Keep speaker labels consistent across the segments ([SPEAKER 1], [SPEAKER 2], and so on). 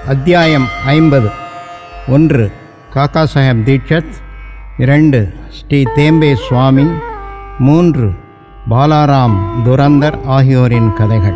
[SPEAKER 1] அத்தியாயம் ஐம்பது ஒன்று காக்கா சாஹேப் தீட்சத் இரண்டு ஸ்ரீ தேம்பே சுவாமி மூன்று பாலாராம் துரந்தர் ஆகியோரின் கதைகள்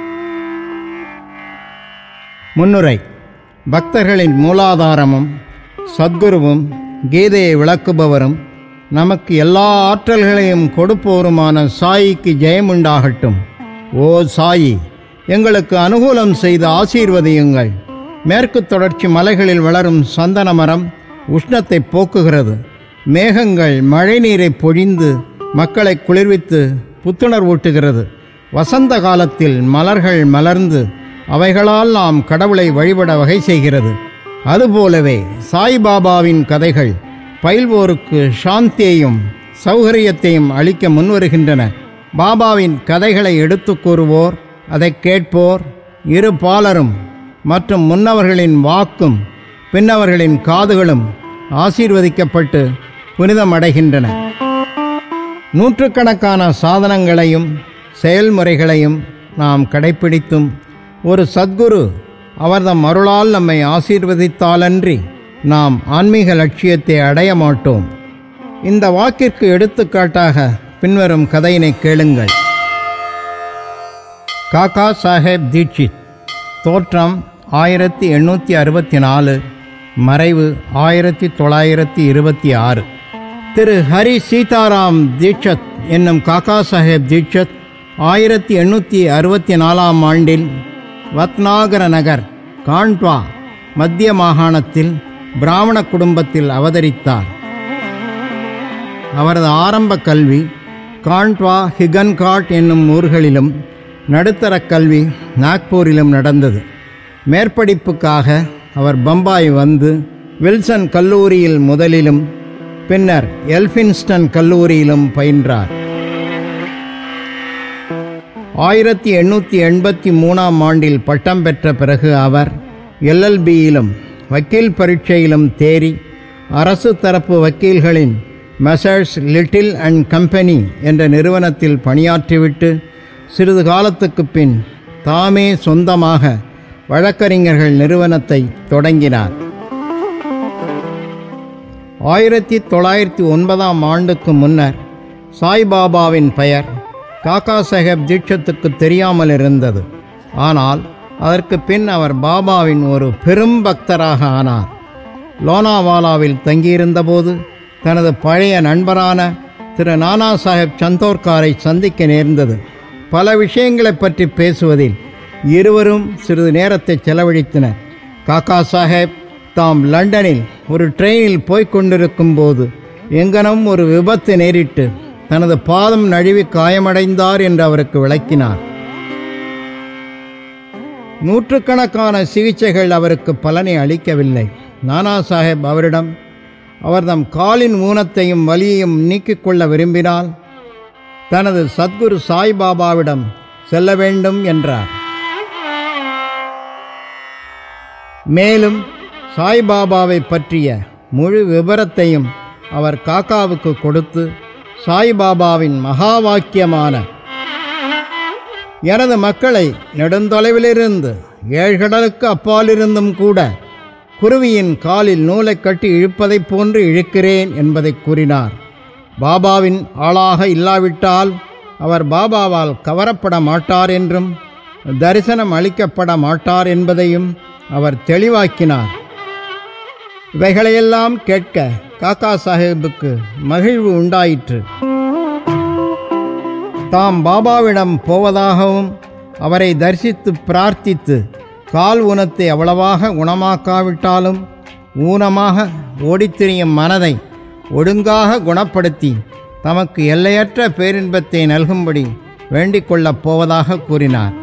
[SPEAKER 1] முன்னுரை பக்தர்களின் மூலாதாரமும் சத்குருவும் கீதையை விளக்குபவரும் நமக்கு எல்லா ஆற்றல்களையும் கொடுப்போருமான சாயிக்கு ஜெயமுண்டாகட்டும் ஓ சாயி எங்களுக்கு அனுகூலம் செய்து ஆசீர்வதியுங்கள் மேற்கு தொடர்ச்சி மலைகளில் வளரும் சந்தன மரம் உஷ்ணத்தை போக்குகிறது மேகங்கள் மழைநீரை பொழிந்து மக்களை குளிர்வித்து புத்துணர்வூட்டுகிறது வசந்த காலத்தில் மலர்கள் மலர்ந்து அவைகளால் நாம் கடவுளை வழிபட வகை செய்கிறது அதுபோலவே சாய்பாபாவின் கதைகள் பயில்வோருக்கு சாந்தியையும் சௌகரியத்தையும் அளிக்க முன்வருகின்றன பாபாவின் கதைகளை எடுத்துக் கூறுவோர் அதை கேட்போர் இரு பாலரும் மற்றும் முன்னவர்களின் வாக்கும் பின்னவர்களின் காதுகளும் ஆசீர்வதிக்கப்பட்டு புனிதமடைகின்றன நூற்றுக்கணக்கான சாதனங்களையும் செயல்முறைகளையும் நாம் கடைப்பிடித்தும் ஒரு சத்குரு அவர்தம் அருளால் நம்மை ஆசீர்வதித்தாலன்றி நாம் ஆன்மீக லட்சியத்தை அடைய மாட்டோம் இந்த வாக்கிற்கு எடுத்துக்காட்டாக பின்வரும் கதையினை கேளுங்கள் காக்கா சாஹேப் தீட்சித் தோற்றம் ஆயிரத்தி எண்ணூற்றி அறுபத்தி நாலு மறைவு ஆயிரத்தி தொள்ளாயிரத்தி இருபத்தி ஆறு திரு ஹரி சீதாராம் தீட்சத் என்னும் காக்கா சாஹேப் தீட்சத் ஆயிரத்தி எண்ணூற்றி அறுபத்தி நாலாம் ஆண்டில் வத்நாகர நகர் காண்ட்வா மத்திய மாகாணத்தில் பிராமண குடும்பத்தில் அவதரித்தார் அவரது ஆரம்ப கல்வி காண்ட்வா ஹிகன்காட் என்னும் ஊர்களிலும் நடுத்தர கல்வி நாக்பூரிலும் நடந்தது மேற்படிப்புக்காக அவர் பம்பாய் வந்து வில்சன் கல்லூரியில் முதலிலும் பின்னர் எல்பின்ஸ்டன் கல்லூரியிலும் பயின்றார் ஆயிரத்தி எண்ணூற்றி எண்பத்தி மூணாம் ஆண்டில் பட்டம் பெற்ற பிறகு அவர் எல்எல்பியிலும் வக்கீல் பரீட்சையிலும் தேறி அரசு தரப்பு வக்கீல்களின் மெசர்ஸ் லிட்டில் அண்ட் கம்பெனி என்ற நிறுவனத்தில் பணியாற்றிவிட்டு சிறிது காலத்துக்கு பின் தாமே சொந்தமாக வழக்கறிஞர்கள் நிறுவனத்தை தொடங்கினார் ஆயிரத்தி தொள்ளாயிரத்தி ஒன்பதாம் ஆண்டுக்கு முன்னர் சாய்பாபாவின் பெயர் காக்கா சாஹேப் தீட்சத்துக்கு தெரியாமல் இருந்தது ஆனால் அதற்கு பின் அவர் பாபாவின் ஒரு பெரும் பக்தராக ஆனார் லோனாவாலாவில் தங்கியிருந்தபோது தனது பழைய நண்பரான திரு நானா சாஹேப் சந்தோர்காரை சந்திக்க நேர்ந்தது பல விஷயங்களைப் பற்றி பேசுவதில் இருவரும் சிறிது நேரத்தை செலவழித்தனர் காக்கா சாஹேப் தாம் லண்டனில் ஒரு ட்ரெயினில் போய்க் கொண்டிருக்கும் போது எங்கனம் ஒரு விபத்து நேரிட்டு தனது பாதம் நழுவி காயமடைந்தார் என்று அவருக்கு விளக்கினார் நூற்றுக்கணக்கான சிகிச்சைகள் அவருக்கு பலனை அளிக்கவில்லை நானா சாஹேப் அவரிடம் அவர் தம் காலின் ஊனத்தையும் வலியையும் நீக்கிக் கொள்ள விரும்பினால் தனது சத்குரு சாய்பாபாவிடம் செல்ல வேண்டும் என்றார் மேலும் சாய்பாபாவை பற்றிய முழு விபரத்தையும் அவர் காக்காவுக்கு கொடுத்து சாய்பாபாவின் மகா வாக்கியமான எனது மக்களை நெடுந்தொலைவிலிருந்து ஏழ்கடலுக்கு அப்பாலிருந்தும் கூட குருவியின் காலில் நூலை கட்டி இழுப்பதைப் போன்று இழுக்கிறேன் என்பதை கூறினார் பாபாவின் ஆளாக இல்லாவிட்டால் அவர் பாபாவால் கவரப்பட மாட்டார் என்றும் தரிசனம் அளிக்கப்பட மாட்டார் என்பதையும் அவர் தெளிவாக்கினார் இவைகளையெல்லாம் கேட்க காக்கா சாஹேபுக்கு மகிழ்வு உண்டாயிற்று தாம் பாபாவிடம் போவதாகவும் அவரை தரிசித்து பிரார்த்தித்து கால் ஊனத்தை அவ்வளவாக குணமாக்காவிட்டாலும் ஊனமாக ஓடித்திரியும் மனதை ஒழுங்காக குணப்படுத்தி தமக்கு எல்லையற்ற பேரின்பத்தை நல்கும்படி வேண்டிக் கொள்ளப் போவதாக கூறினார்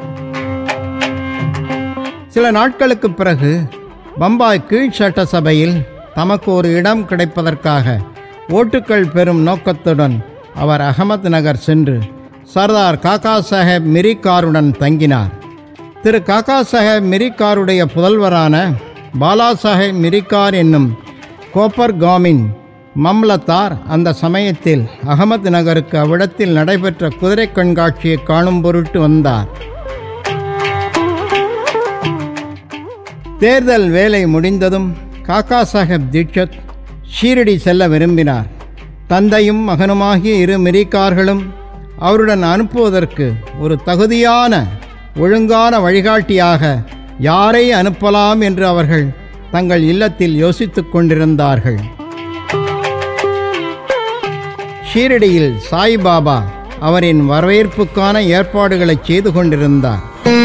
[SPEAKER 1] சில நாட்களுக்கு பிறகு பம்பாய் கீழ் சட்டசபையில் தமக்கு ஒரு இடம் கிடைப்பதற்காக ஓட்டுக்கள் பெறும் நோக்கத்துடன் அவர் அகமது நகர் சென்று சர்தார் காக்கா சாஹேப் மிரிக்காருடன் தங்கினார் திரு காக்கா சாஹேப் மிரிக்காருடைய புதல்வரான பாலா சாஹேப் மிரிக்கார் என்னும் கோப்பர்காமின் மம்லத்தார் அந்த சமயத்தில் அகமது நகருக்கு அவ்விடத்தில் நடைபெற்ற குதிரை கண்காட்சியை காணும் பொருட்டு வந்தார் தேர்தல் வேலை முடிந்ததும் காக்கா சாஹேப் தீட்சத் ஷீரடி செல்ல விரும்பினார் தந்தையும் மகனுமாகிய இரு மிரிக்கார்களும் அவருடன் அனுப்புவதற்கு ஒரு தகுதியான ஒழுங்கான வழிகாட்டியாக யாரை அனுப்பலாம் என்று அவர்கள் தங்கள் இல்லத்தில் யோசித்துக் கொண்டிருந்தார்கள் ஷீரடியில் சாய்பாபா அவரின் வரவேற்புக்கான ஏற்பாடுகளை செய்து கொண்டிருந்தார்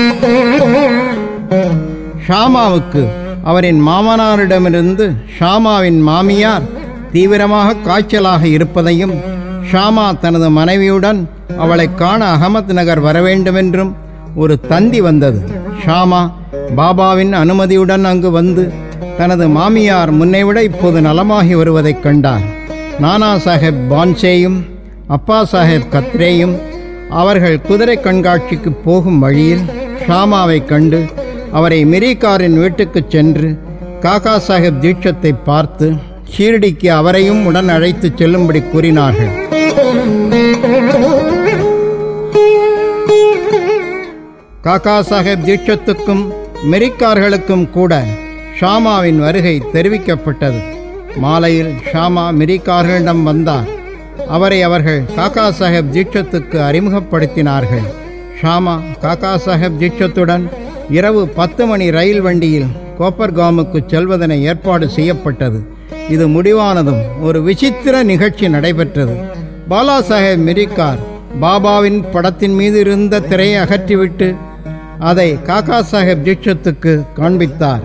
[SPEAKER 1] ஷாமாவுக்கு அவரின் மாமனாரிடமிருந்து ஷாமாவின் மாமியார் தீவிரமாக காய்ச்சலாக இருப்பதையும் ஷாமா தனது மனைவியுடன் அவளை காண அகமத் நகர் வர வேண்டுமென்றும் ஒரு தந்தி வந்தது ஷாமா பாபாவின் அனுமதியுடன் அங்கு வந்து தனது மாமியார் முன்னைவிட இப்போது நலமாகி வருவதைக் கண்டார் நானா சாஹேப் பான்சேயும் அப்பா சாஹேப் கத்ரேயும் அவர்கள் குதிரை கண்காட்சிக்கு போகும் வழியில் ஷாமாவை கண்டு அவரை மிரிகாரின் வீட்டுக்குச் சென்று காக்கா சாஹேப் தீட்சத்தை பார்த்து ஷீரடிக்கு அவரையும் உடன் அழைத்துச் செல்லும்படி கூறினார்கள் காக்கா சாஹேப் தீட்சத்துக்கும் மிரிக்கார்களுக்கும் கூட ஷாமாவின் வருகை தெரிவிக்கப்பட்டது மாலையில் ஷாமா மிரிக்கார்களிடம் வந்தார் அவரை அவர்கள் காக்கா சாஹேப் தீட்சத்துக்கு அறிமுகப்படுத்தினார்கள் ஷாமா காக்கா சாஹேப் தீட்சத்துடன் இரவு பத்து மணி ரயில் வண்டியில் கோப்பர்காமுக்கு செல்வதென ஏற்பாடு செய்யப்பட்டது இது முடிவானதும் ஒரு விசித்திர நிகழ்ச்சி நடைபெற்றது பாலா சாஹேப் மிரிக்கார் பாபாவின் படத்தின் மீது இருந்த திரையை அகற்றிவிட்டு அதை காக்கா சாஹேப் தீட்சத்துக்கு காண்பித்தார்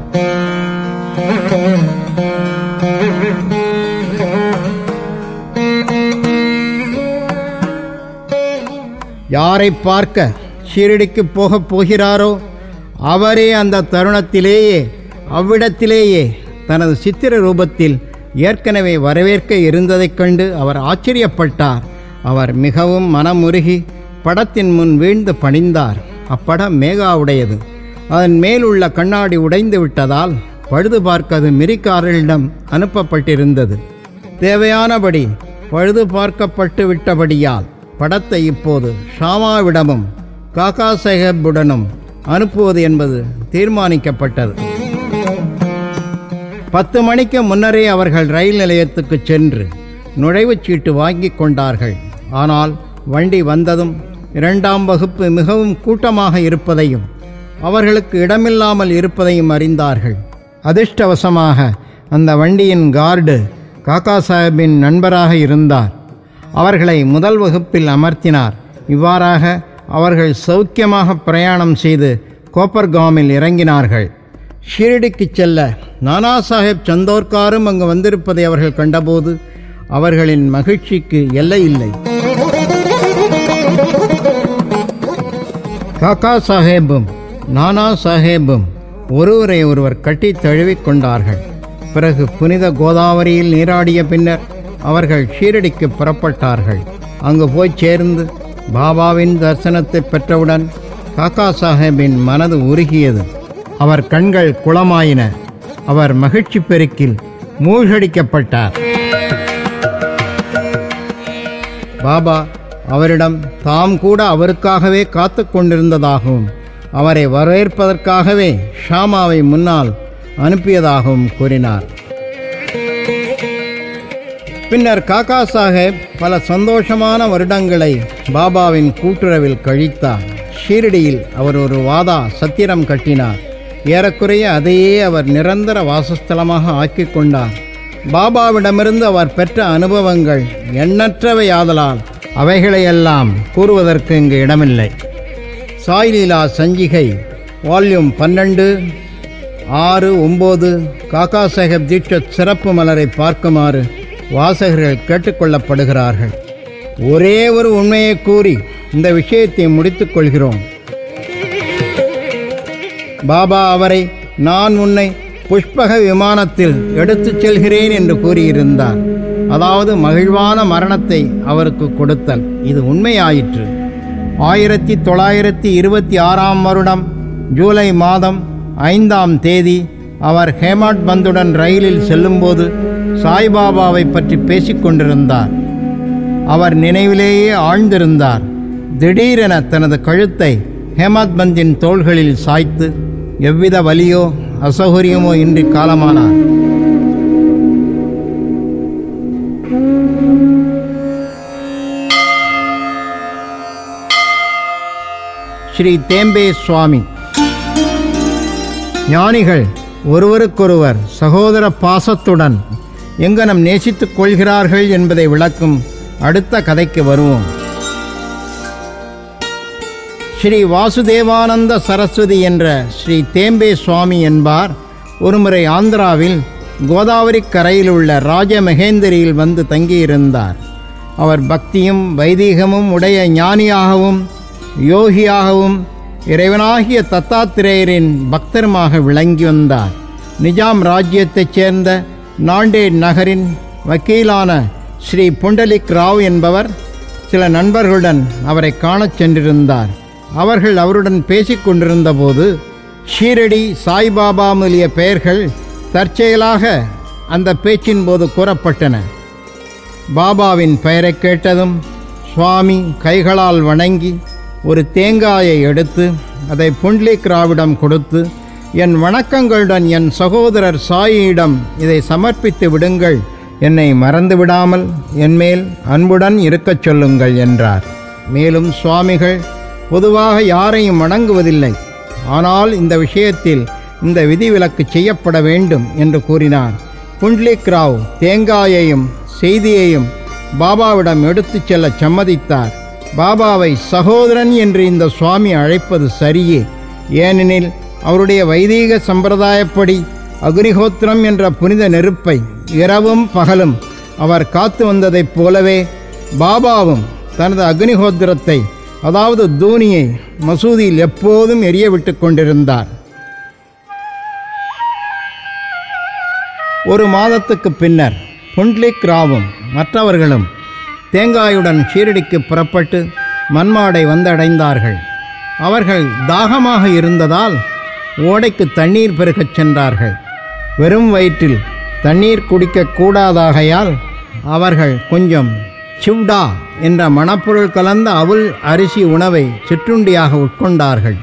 [SPEAKER 1] யாரை பார்க்க ஷீரடிக்கு போகப் போகிறாரோ அவரே அந்த தருணத்திலேயே அவ்விடத்திலேயே தனது சித்திர ரூபத்தில் ஏற்கனவே வரவேற்க இருந்ததைக் கண்டு அவர் ஆச்சரியப்பட்டார் அவர் மிகவும் மனமுருகி படத்தின் முன் வீழ்ந்து பணிந்தார் அப்படம் மேகாவுடையது அதன் மேலுள்ள கண்ணாடி உடைந்து விட்டதால் பழுது பார்க்க அது மிரிக்காரர்களிடம் அனுப்பப்பட்டிருந்தது தேவையானபடி பழுது பார்க்கப்பட்டு விட்டபடியால் படத்தை இப்போது ஷாமாவிடமும் காக்கா சாஹேப்புடனும் அனுப்புவது என்பது தீர்மானிக்கப்பட்டது பத்து மணிக்கு முன்னரே அவர்கள் ரயில் நிலையத்துக்கு சென்று நுழைவுச் சீட்டு வாங்கி கொண்டார்கள் ஆனால் வண்டி வந்ததும் இரண்டாம் வகுப்பு மிகவும் கூட்டமாக இருப்பதையும் அவர்களுக்கு இடமில்லாமல் இருப்பதையும் அறிந்தார்கள் அதிர்ஷ்டவசமாக அந்த வண்டியின் கார்டு காக்கா சாஹிப்பின் நண்பராக இருந்தார் அவர்களை முதல் வகுப்பில் அமர்த்தினார் இவ்வாறாக அவர்கள் சௌக்கியமாக பிரயாணம் செய்து கோப்பர்காமில் இறங்கினார்கள் ஷீரடிக்கு செல்ல நானா சாஹேப் சந்தோர்காரும் அங்கு வந்திருப்பதை அவர்கள் கண்டபோது அவர்களின் மகிழ்ச்சிக்கு எல்லை இல்லை காக்கா சாஹேபும் நானா சாஹேபும் ஒருவரை ஒருவர் கட்டி தழுவிக் கொண்டார்கள் பிறகு புனித கோதாவரியில் நீராடிய பின்னர் அவர்கள் ஷீரடிக்கு புறப்பட்டார்கள் அங்கு போய் சேர்ந்து பாபாவின் தரிசனத்தை பெற்றவுடன் காக்கா சாஹேபின் மனது உருகியது அவர் கண்கள் குளமாயின அவர் மகிழ்ச்சி பெருக்கில் மூழ்கடிக்கப்பட்டார் பாபா அவரிடம் தாம் கூட அவருக்காகவே காத்து கொண்டிருந்ததாகவும் அவரை வரவேற்பதற்காகவே ஷாமாவை முன்னால் அனுப்பியதாகவும் கூறினார் பின்னர் காக்கா சாஹேப் பல சந்தோஷமான வருடங்களை பாபாவின் கூட்டுறவில் கழித்தார் ஷீரடியில் அவர் ஒரு வாதா சத்திரம் கட்டினார் ஏறக்குறைய அதையே அவர் நிரந்தர வாசஸ்தலமாக ஆக்கிக் கொண்டார் பாபாவிடமிருந்து அவர் பெற்ற அனுபவங்கள் எண்ணற்றவையாதலால் அவைகளையெல்லாம் கூறுவதற்கு இங்கு இடமில்லை சாய்லீலா சஞ்சிகை வால்யூம் பன்னெண்டு ஆறு ஒம்பது காக்கா சாஹேப் தீட்சத் சிறப்பு மலரை பார்க்குமாறு வாசகர்கள் கேட்டுக்கொள்ளப்படுகிறார்கள் ஒரே ஒரு உண்மையை கூறி இந்த விஷயத்தை முடித்துக் கொள்கிறோம் பாபா அவரை நான் உன்னை புஷ்பக விமானத்தில் எடுத்துச் செல்கிறேன் என்று கூறியிருந்தார் அதாவது மகிழ்வான மரணத்தை அவருக்கு கொடுத்தல் இது உண்மையாயிற்று ஆயிரத்தி தொள்ளாயிரத்தி இருபத்தி ஆறாம் வருடம் ஜூலை மாதம் ஐந்தாம் தேதி அவர் ஹேமாட் பந்துடன் ரயிலில் செல்லும்போது சாய்பாபாவை பற்றி பேசிக்கொண்டிருந்தார் அவர் நினைவிலேயே ஆழ்ந்திருந்தார் திடீரென தனது கழுத்தை ஹேமத் பந்தின் தோள்களில் சாய்த்து எவ்வித வலியோ அசௌகரியமோ இன்றி காலமானார் ஸ்ரீ தேம்பே சுவாமி ஞானிகள் ஒருவருக்கொருவர் சகோதர பாசத்துடன் எங்கனம் நேசித்துக் கொள்கிறார்கள் என்பதை விளக்கும் அடுத்த கதைக்கு வருவோம் ஸ்ரீ வாசுதேவானந்த சரஸ்வதி என்ற ஸ்ரீ தேம்பே சுவாமி என்பார் ஒருமுறை ஆந்திராவில் கோதாவரி கரையில் உள்ள ராஜமகேந்திரியில் வந்து தங்கியிருந்தார் அவர் பக்தியும் வைதீகமும் உடைய ஞானியாகவும் யோகியாகவும் இறைவனாகிய தத்தாத்திரேயரின் பக்தருமாக விளங்கி வந்தார் நிஜாம் ராஜ்யத்தைச் சேர்ந்த நாண்டேட் நகரின் வக்கீலான ஸ்ரீ புண்டலிக் ராவ் என்பவர் சில நண்பர்களுடன் அவரை காணச் சென்றிருந்தார் அவர்கள் அவருடன் பேசிக் கொண்டிருந்தபோது ஷீரடி சாய்பாபா முதலிய பெயர்கள் தற்செயலாக அந்த பேச்சின் போது கூறப்பட்டன பாபாவின் பெயரை கேட்டதும் சுவாமி கைகளால் வணங்கி ஒரு தேங்காயை எடுத்து அதை புண்ட்லிக் ராவிடம் கொடுத்து என் வணக்கங்களுடன் என் சகோதரர் சாயியிடம் இதை சமர்ப்பித்து விடுங்கள் என்னை மறந்து விடாமல் என்மேல் அன்புடன் இருக்கச் சொல்லுங்கள் என்றார் மேலும் சுவாமிகள் பொதுவாக யாரையும் வணங்குவதில்லை ஆனால் இந்த விஷயத்தில் இந்த விதிவிலக்கு செய்யப்பட வேண்டும் என்று கூறினார் புண்ட்லிக் ராவ் தேங்காயையும் செய்தியையும் பாபாவிடம் எடுத்துச் செல்ல சம்மதித்தார் பாபாவை சகோதரன் என்று இந்த சுவாமி அழைப்பது சரியே ஏனெனில் அவருடைய வைதீக சம்பிரதாயப்படி அக்னிஹோத்திரம் என்ற புனித நெருப்பை இரவும் பகலும் அவர் காத்து வந்ததைப் போலவே பாபாவும் தனது அக்னிஹோத்திரத்தை அதாவது தூணியை மசூதியில் எப்போதும் எரிய விட்டு கொண்டிருந்தார் ஒரு மாதத்துக்கு பின்னர் புண்ட்லிக் ராவும் மற்றவர்களும் தேங்காயுடன் ஷீரடிக்கு புறப்பட்டு மன்மாடை வந்தடைந்தார்கள் அவர்கள் தாகமாக இருந்ததால் ஓடைக்கு தண்ணீர் பெருகச் சென்றார்கள் வெறும் வயிற்றில் தண்ணீர் குடிக்கக் கூடாதாகையால் அவர்கள் கொஞ்சம் சிவ்டா என்ற மணப்பொருள் கலந்த அவுள் அரிசி உணவை சிற்றுண்டியாக உட்கொண்டார்கள்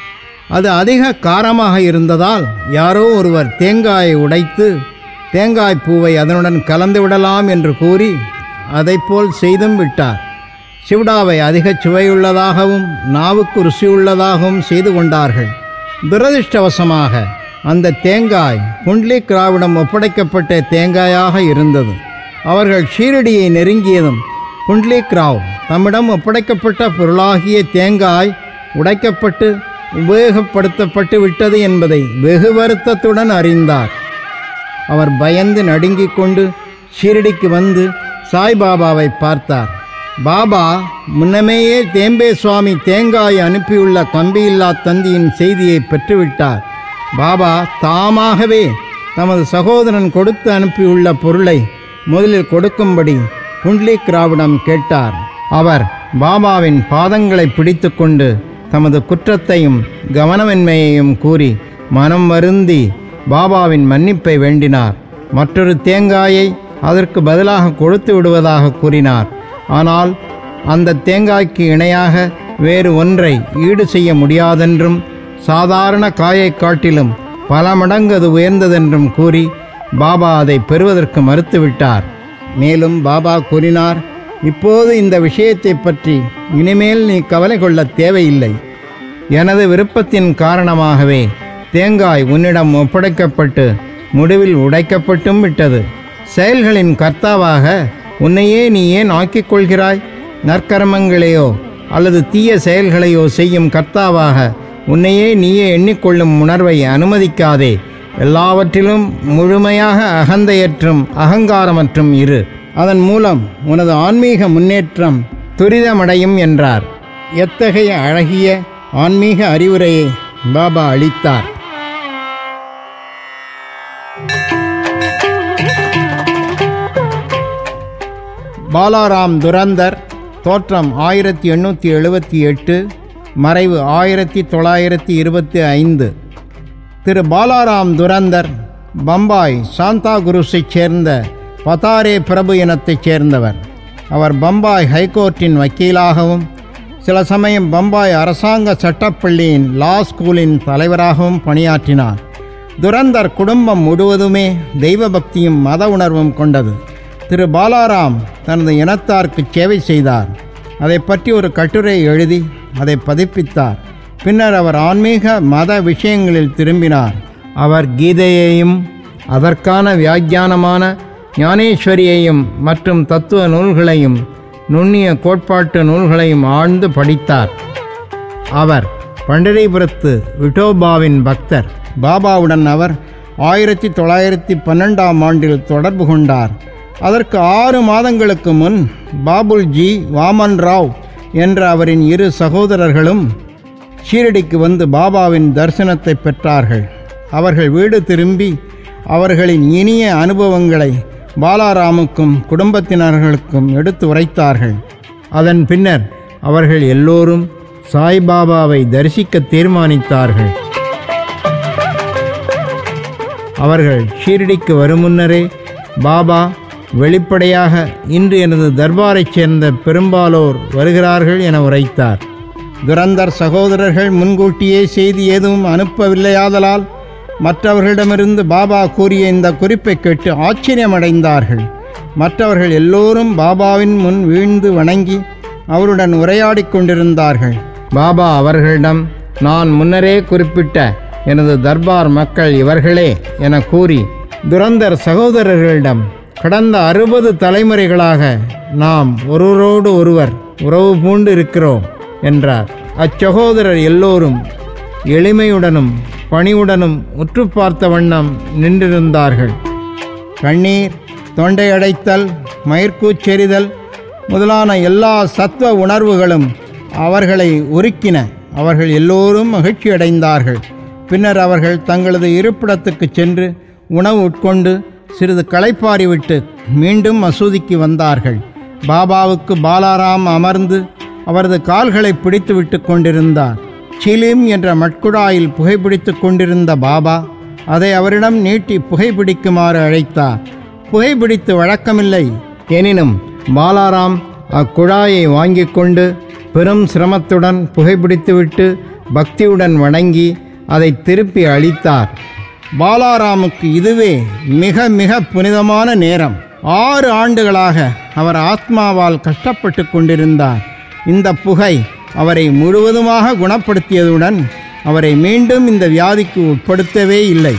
[SPEAKER 1] அது அதிக காரமாக இருந்ததால் யாரோ ஒருவர் தேங்காயை உடைத்து தேங்காய் பூவை அதனுடன் கலந்து விடலாம் என்று கூறி அதைப்போல் செய்தும் விட்டார் சிவ்டாவை அதிக சுவையுள்ளதாகவும் நாவுக்கு ருசியுள்ளதாகவும் செய்து கொண்டார்கள் துரதிர்ஷ்டவசமாக அந்த தேங்காய் புண்ட்லிக் ராவிடம் ஒப்படைக்கப்பட்ட தேங்காயாக இருந்தது அவர்கள் ஷீரடியை நெருங்கியதும் புண்ட்லிக் ராவ் தம்மிடம் ஒப்படைக்கப்பட்ட பொருளாகிய தேங்காய் உடைக்கப்பட்டு உபயோகப்படுத்தப்பட்டு விட்டது என்பதை வெகு வருத்தத்துடன் அறிந்தார் அவர் பயந்து நடுங்கிக் கொண்டு ஷீரடிக்கு வந்து சாய்பாபாவை பார்த்தார் பாபா முன்னமேயே தேம்பே சுவாமி தேங்காய் அனுப்பியுள்ள கம்பியில்லா தந்தியின் செய்தியை பெற்றுவிட்டார் பாபா தாமாகவே தமது சகோதரன் கொடுத்து அனுப்பியுள்ள பொருளை முதலில் கொடுக்கும்படி புண்ட்லிக் ராவிடம் கேட்டார் அவர் பாபாவின் பாதங்களை பிடித்துக்கொண்டு தமது குற்றத்தையும் கவனமின்மையையும் கூறி மனம் வருந்தி பாபாவின் மன்னிப்பை வேண்டினார் மற்றொரு தேங்காயை அதற்கு பதிலாக கொடுத்து விடுவதாக கூறினார் ஆனால் அந்த தேங்காய்க்கு இணையாக வேறு ஒன்றை ஈடு செய்ய முடியாதென்றும் சாதாரண காயைக் காட்டிலும் பல மடங்கு அது உயர்ந்ததென்றும் கூறி பாபா அதை பெறுவதற்கு மறுத்துவிட்டார் மேலும் பாபா கூறினார் இப்போது இந்த விஷயத்தை பற்றி இனிமேல் நீ கவலை கொள்ள தேவையில்லை எனது விருப்பத்தின் காரணமாகவே தேங்காய் உன்னிடம் ஒப்படைக்கப்பட்டு முடிவில் உடைக்கப்பட்டும் விட்டது செயல்களின் கர்த்தாவாக உன்னையே நீ ஏன் ஆக்கிக் கொள்கிறாய் நற்கர்மங்களையோ அல்லது தீய செயல்களையோ செய்யும் கர்த்தாவாக உன்னையே நீயே எண்ணிக்கொள்ளும் உணர்வை அனுமதிக்காதே எல்லாவற்றிலும் முழுமையாக அகந்தையற்றும் அகங்காரமற்றும் இரு அதன் மூலம் உனது ஆன்மீக முன்னேற்றம் துரிதமடையும் என்றார் எத்தகைய அழகிய ஆன்மீக அறிவுரையை பாபா அளித்தார் பாலாராம் துரந்தர் தோற்றம் ஆயிரத்தி எண்ணூற்றி எழுபத்தி எட்டு மறைவு ஆயிரத்தி தொள்ளாயிரத்தி இருபத்தி ஐந்து திரு பாலாராம் துரந்தர் பம்பாய் சாந்தா குருஸைச் சேர்ந்த பதாரே பிரபு இனத்தைச் சேர்ந்தவர் அவர் பம்பாய் ஹைகோர்ட்டின் வக்கீலாகவும் சில சமயம் பம்பாய் அரசாங்க சட்டப்பள்ளியின் லா ஸ்கூலின் தலைவராகவும் பணியாற்றினார் துரந்தர் குடும்பம் முழுவதுமே தெய்வ பக்தியும் மத உணர்வும் கொண்டது திரு பாலாராம் தனது இனத்தாருக்கு சேவை செய்தார் அதை பற்றி ஒரு கட்டுரை எழுதி அதை பதிப்பித்தார் பின்னர் அவர் ஆன்மீக மத விஷயங்களில் திரும்பினார் அவர் கீதையையும் அதற்கான வியாக்கியானமான ஞானேஸ்வரியையும் மற்றும் தத்துவ நூல்களையும் நுண்ணிய கோட்பாட்டு நூல்களையும் ஆழ்ந்து படித்தார் அவர் பண்டரிபுரத்து விட்டோபாவின் பக்தர் பாபாவுடன் அவர் ஆயிரத்தி தொள்ளாயிரத்தி பன்னெண்டாம் ஆண்டில் தொடர்பு கொண்டார் அதற்கு ஆறு மாதங்களுக்கு முன் பாபுல்ஜி வாமன் ராவ் என்ற அவரின் இரு சகோதரர்களும் ஷீரடிக்கு வந்து பாபாவின் தரிசனத்தை பெற்றார்கள் அவர்கள் வீடு திரும்பி அவர்களின் இனிய அனுபவங்களை பாலாராமுக்கும் குடும்பத்தினர்களுக்கும் எடுத்து உரைத்தார்கள் அதன் பின்னர் அவர்கள் எல்லோரும் சாய்பாபாவை தரிசிக்க தீர்மானித்தார்கள் அவர்கள் ஷீரடிக்கு வரும் முன்னரே பாபா வெளிப்படையாக இன்று எனது தர்பாரைச் சேர்ந்த பெரும்பாலோர் வருகிறார்கள் என உரைத்தார் துரந்தர் சகோதரர்கள் முன்கூட்டியே செய்தி எதுவும் அனுப்பவில்லையாதலால் மற்றவர்களிடமிருந்து பாபா கூறிய இந்த குறிப்பை கேட்டு ஆச்சரியமடைந்தார்கள் மற்றவர்கள் எல்லோரும் பாபாவின் முன் வீழ்ந்து வணங்கி அவருடன் உரையாடிக் கொண்டிருந்தார்கள் பாபா அவர்களிடம் நான் முன்னரே குறிப்பிட்ட எனது தர்பார் மக்கள் இவர்களே என கூறி துரந்தர் சகோதரர்களிடம் கடந்த அறுபது தலைமுறைகளாக நாம் ஒருவரோடு ஒருவர் உறவு பூண்டு இருக்கிறோம் என்றார் அச்சகோதரர் எல்லோரும் எளிமையுடனும் பணிவுடனும் உற்று பார்த்த வண்ணம் நின்றிருந்தார்கள் கண்ணீர் தொண்டை அடைத்தல் மயிர்கூச்செறிதல் முதலான எல்லா சத்துவ உணர்வுகளும் அவர்களை உருக்கின அவர்கள் எல்லோரும் மகிழ்ச்சி அடைந்தார்கள் பின்னர் அவர்கள் தங்களது இருப்பிடத்துக்கு சென்று உணவு உட்கொண்டு சிறிது களைப்பாறிவிட்டு மீண்டும் மசூதிக்கு வந்தார்கள் பாபாவுக்கு பாலாராம் அமர்ந்து அவரது கால்களை பிடித்து விட்டு கொண்டிருந்தார் சிலிம் என்ற மட்குழாயில் புகைப்பிடித்து கொண்டிருந்த பாபா அதை அவரிடம் நீட்டி புகைப்பிடிக்குமாறு அழைத்தார் புகைப்பிடித்து வழக்கமில்லை எனினும் பாலாராம் அக்குழாயை வாங்கிக் கொண்டு பெரும் சிரமத்துடன் புகைப்பிடித்துவிட்டு பக்தியுடன் வணங்கி அதை திருப்பி அளித்தார் பாலாராமுக்கு இதுவே மிக மிக புனிதமான நேரம் ஆறு ஆண்டுகளாக அவர் ஆத்மாவால் கஷ்டப்பட்டு கொண்டிருந்தார் இந்த புகை அவரை முழுவதுமாக குணப்படுத்தியதுடன் அவரை மீண்டும் இந்த வியாதிக்கு உட்படுத்தவே இல்லை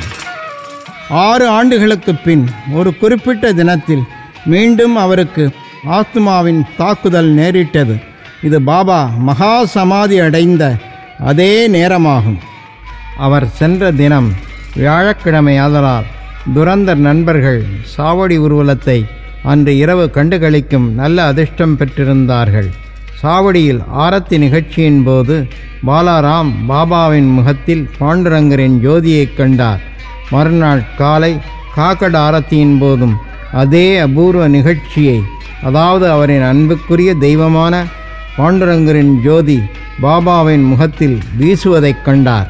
[SPEAKER 1] ஆறு ஆண்டுகளுக்கு பின் ஒரு குறிப்பிட்ட தினத்தில் மீண்டும் அவருக்கு ஆத்மாவின் தாக்குதல் நேரிட்டது இது பாபா மகா சமாதி அடைந்த அதே நேரமாகும் அவர் சென்ற தினம் வியாழக்கிழமை ஆதலால் துரந்தர் நண்பர்கள் சாவடி ஊர்வலத்தை அன்று இரவு கண்டுகளிக்கும் நல்ல அதிர்ஷ்டம் பெற்றிருந்தார்கள் சாவடியில் ஆரத்தி நிகழ்ச்சியின் போது பாலாராம் பாபாவின் முகத்தில் பாண்டுரங்கரின் ஜோதியைக் கண்டார் மறுநாள் காலை காக்கட ஆரத்தியின் போதும் அதே அபூர்வ நிகழ்ச்சியை அதாவது அவரின் அன்புக்குரிய தெய்வமான பாண்டுரங்கரின் ஜோதி பாபாவின் முகத்தில் வீசுவதைக் கண்டார்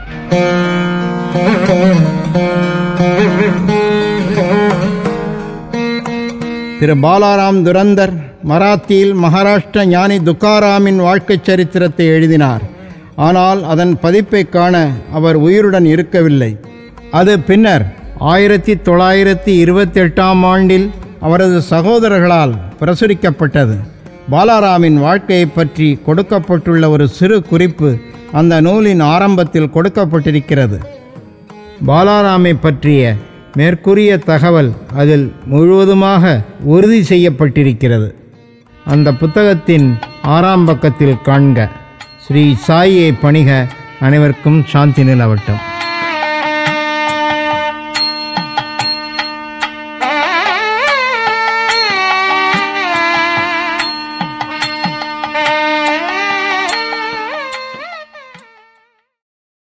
[SPEAKER 1] திரு பாலாராம் துரந்தர் மராத்தியில் மகாராஷ்டிர ஞானி துக்காராமின் வாழ்க்கைச் சரித்திரத்தை எழுதினார் ஆனால் அதன் பதிப்பைக் காண அவர் உயிருடன் இருக்கவில்லை அது பின்னர் ஆயிரத்தி தொள்ளாயிரத்தி இருபத்தி எட்டாம் ஆண்டில் அவரது சகோதரர்களால் பிரசுரிக்கப்பட்டது பாலாராமின் வாழ்க்கையைப் பற்றி கொடுக்கப்பட்டுள்ள ஒரு சிறு குறிப்பு அந்த நூலின் ஆரம்பத்தில் கொடுக்கப்பட்டிருக்கிறது பாலாராமை பற்றிய மேற்கூறிய தகவல் அதில் முழுவதுமாக உறுதி செய்யப்பட்டிருக்கிறது அந்த புத்தகத்தின் ஆறாம் பக்கத்தில் காண்க ஸ்ரீ சாயியை பணிக அனைவருக்கும் சாந்தி நிலவட்டம்